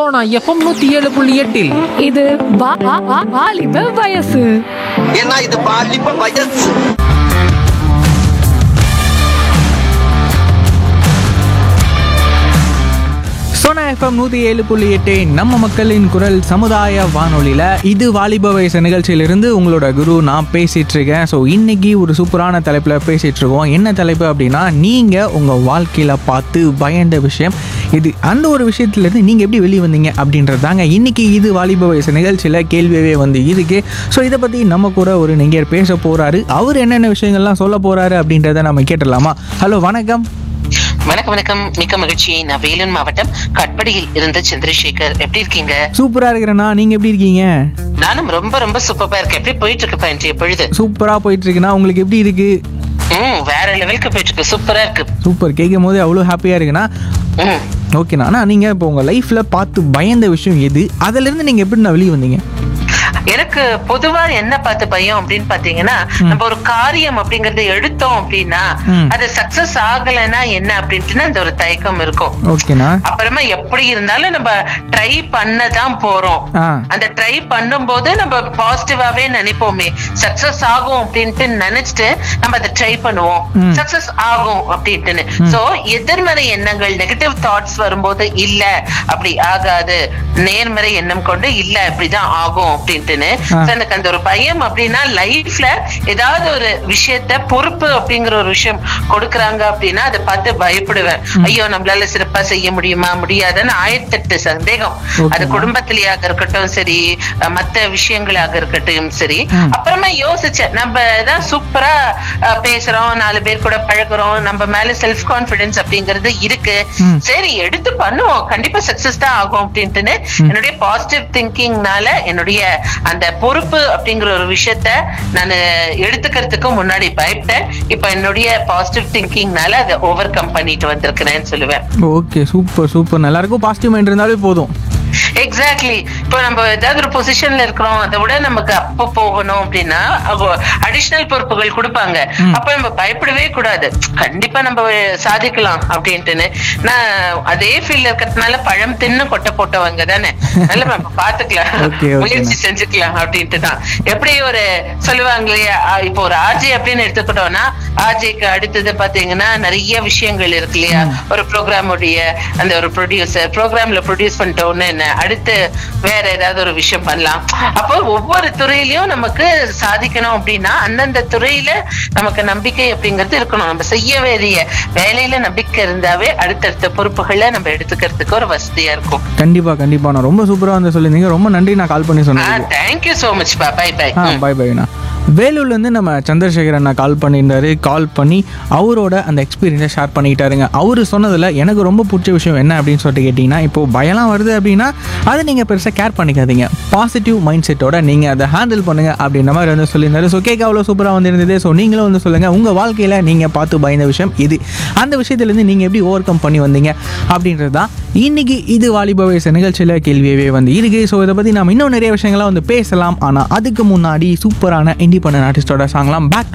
Sona FM நூத்தி ஏழு புள்ளி எட்டில் இது வா- வா- வா- வாலிப வயசு ஏன்னா இது பாலிப்ப வயசு சோனா எஃப்எம் நூற்றி ஏழு புள்ளி எட்டு நம்ம மக்களின் குரல் சமுதாய வானொலியில் இது வாலிப வயசு நிகழ்ச்சியிலிருந்து உங்களோட குரு நான் பேசிகிட்டு இருக்கேன் ஸோ இன்னைக்கு ஒரு சூப்பரான தலைப்பில் பேசிகிட்டு இருக்கோம் என்ன தலைப்பு அப்படின்னா நீங்கள் உங்கள் வாழ்க்கையில் பார்த்து பயந்த விஷயம் இது அந்த ஒரு விஷயத்துலேருந்து நீங்கள் எப்படி வெளியே வந்தீங்க அப்படின்றது தாங்க இன்னைக்கு இது வாலிப வயசு நிகழ்ச்சியில் கேள்வியவே வந்து இருக்கு ஸோ இதை பற்றி நம்ம கூட ஒரு நெங்கர் பேச போகிறாரு அவர் என்னென்ன விஷயங்கள்லாம் சொல்ல போகிறாரு அப்படின்றத நம்ம கேட்டுடலாமா ஹலோ வணக்கம் வணக்கம் வணக்கம் மிக்க மகிழ்ச்சி நான் வேலூர் மாவட்டம் கட்படியில் இருந்து சந்திரசேகர் எப்படி இருக்கீங்க சூப்பராக இருக்கிறேண்ணா நீங்கள் எப்படி இருக்கீங்க நானும் ரொம்ப ரொம்ப சூப்பரா இருக்கேன் எப்படி போயிட்டு இருக்குப்பா இன்றைய பொழுது சூப்பரா போயிட்டு இருக்குண்ணா உங்களுக்கு எப்படி இருக்கு ம் வேற லெவலுக்கு போயிட்டு இருக்கு சூப்பரா இருக்கு சூப்பர் கேட்கும் போது அவ்வளோ ஹாப்பியா இருக்குண்ணா ம் ஓகேண்ணா அண்ணா நீங்க இப்போ உங்க லைஃப்ல பார்த்து பயந்த விஷயம் எது அதுல இருந்து நீங்க எப்படி நான் வெளியே வந்தீங்க எனக்கு பொதுவா என்ன பார்த்து பயம் அப்படின்னு பாத்தீங்கன்னா நம்ம ஒரு காரியம் அப்படிங்கறத எடுத்தோம் அப்படின்னா ம். அது சக்சஸ் ஆகலைன்னா என்ன அப்படின்ட்டு அந்த ஒரு தயக்கம் இருக்கும் ஓகேண்ணா அப்புறமா எப்படி இருந்தாலும் நம்ம ட்ரை பண்ண தான் போறோம் ஆ அந்த ட்ரை பண்ணும்போது நம்ம பாசிட்டிவாவே நினைப்போமே சக்சஸ் ஆகும் அப்படின்ட்டு நினைச்சிட்டு நம்ம அதை ட்ரை பண்ணுவோம் ம். சக்சஸ் ஆகும் அப்படின்ட்டுன்னு சோ எதிர்மறை எண்ணங்கள் நெகட்டிவ் தாட்ஸ் வரும்போது இல்ல அப்படி ஆகாது நேர்மறை எண்ணம் கொண்டு இல்ல இப்படிதான் ஆகும் அப்படின்ட்டுன்னு ஆ. So, எனக்கு அந்த ஒரு பயம் அப்படின்னா லைஃப்ல ஏதாவது ஒரு விஷயத்த பொறுப்பு அப்படிங்கிற ஒரு விஷயம் கொடுக்கறாங்க அப்படின்னா அதை பார்த்து பயப்படுவேன் ஐயோ நம்மளால சிறப்பா செய்ய முடியுமா முடியாதுன்னு ஆயிரத்தெட்டு சந்தேகம் அது Okay. குடும்பத்திலேயாக இருக்கட்டும் சரி அஹ் மத்த விஷயங்களாக இருக்கட்டும் சரி ம். அப்புறமா யோசிச்சேன் நம்ம தான் சூப்பரா அஹ், பேசுறோம் நாலு பேர் கூட பழகுறோம் நம்ம மேல செல்ஃப் கான்பிடன்ஸ் அப்படிங்கிறது இருக்கு ம். சரி எடுத்து பண்ணுவோம் கண்டிப்பா சக்சஸ் தான் ஆகும் அப்படின்ட்டுன்னு என்னுடைய பாசிட்டிவ் திங்கிங்னால என்னுடைய அந்த பொறுப்பு அப்படிங்கிற ஒரு விஷயத்த நான் எடுத்துக்கிறதுக்கு முன்னாடி பயப்பட்டேன் இப்ப என்னுடைய பாசிட்டிவ் திங்கிங்னால அதை ஓவர் கம் பண்ணிட்டு வந்திருக்கிறேன்னு சொல்லுவேன் ஓகே சூப்பர் சூப்பர் நல்லா இருக்கும் பாசிட்டிவ் மைண்ட் இருந்தாலே போதும் எக்ஸாக்ட்லி இப்போ நம்ம ஏதாவது ஒரு பொசிஷன்ல இருக்கிறோம் அதை விட நமக்கு அப்ப போகணும் அப்படின்னா அடிஷனல் பொறுப்புகள் கொடுப்பாங்க அப்ப நம்ம பயப்படவே கூடாது கண்டிப்பா நம்ம சாதிக்கலாம் அப்படின்ட்டுன்னு நான் அதே ஃபீல்ட்ல இருக்கிறதுனால பழம் தின்னு கொட்டை போட்டவங்க தானே நல்ல நம்ம பாத்துக்கலாம் Okay, okay. முயற்சி செஞ்சுக்கலாம் அப்படின்ட்டு தான் எப்படி ஒரு சொல்லுவாங்க இல்லையா ஆ, இப்போ ஒரு ஆர்ஜே அப்படின்னு எடுத்துக்கிட்டோம்னா ஆர்ஜேக்கு அடுத்தது பாத்தீங்கன்னா நிறைய விஷயங்கள் இருக்கு இல்லையா ஒரு ப்ரோக்ராம் உடைய அந்த ஒரு ப்ரொடியூசர் ப்ரோக்ராம்ல ப்ரொடியூஸ் பண்ணிட்டோன்னு என்ன அடுத்து வேற ஏதாவது ஒரு விஷயம் பண்ணலாம் அப்போ ஒவ்வொரு துறையிலயும் நமக்கு சாதிக்கணும் அப்படின்னா அந்தந்த துறையில நமக்கு நம்பிக்கை அப்படிங்கிறது இருக்கணும் நம்ம செய்ய வேண்டிய வேலையில நம்பிக்கை இருந்தாவே அடுத்தடுத்த பொறுப்புகளை நம்ம எடுத்துக்கிறதுக்கு ஒரு வசதியா இருக்கும் கண்டிப்பா கண்டிப்பா நான் ரொம்ப சூப்பரா வந்து சொல்லியிருந்தீங்க ரொம்ப நன்றி நான் கால் பண்ணி சொன்னேன் தேங்க்யூ சோ மச் பா பை பை ஆ பை பைண்ணா வேலூர்லேருந்து நம்ம சந்திரசேகர் அண்ணா கால் பண்ணியிருந்தாரு கால் பண்ணி அவரோட அந்த எக்ஸ்பீரியன்ஸை ஷேர் பண்ணிக்கிட்டாருங்க அவர் சொன்னதில் எனக்கு ரொம்ப பிடிச்ச விஷயம் என்ன அப்படின்னு சொல்லிட்டு கேட்டிங்கன்னா இப்போது பயம்லாம் வருது அப்படின்னா அதை நீங்கள் பெருசாக கேர் பண்ணிக்காதீங்க பாசிட்டிவ் மைண்ட் செட்டோட நீங்கள் அதை ஹேண்டில் பண்ணுங்கள் அப்படின்ற மாதிரி வந்து சொல்லியிருந்தாரு ஸோ கேட்க அவ்வளோ சூப்பராக வந்திருந்தது ஸோ நீங்களும் வந்து சொல்லுங்கள் உங்கள் வாழ்க்கையில் நீங்கள் பார்த்து பயந்த விஷயம் இது அந்த விஷயத்துலேருந்து நீங்கள் எப்படி ஓவர் கம் பண்ணி வந்தீங்க அப்படின்றது தான் இன்னைக்கு இது வாலிப வயசு நிகழ்ச்சியில் கேள்வியவே வந்து இருக்கு ஸோ இதை பற்றி நம்ம இன்னும் நிறைய விஷயங்கள்லாம் வந்து பேசலாம் ஆனால் அதுக்கு முன்னாடி சூப்பரான இண்டிபெண்டன்ட் ஆர்டிஸ்டோட சாங்லாம் பேக்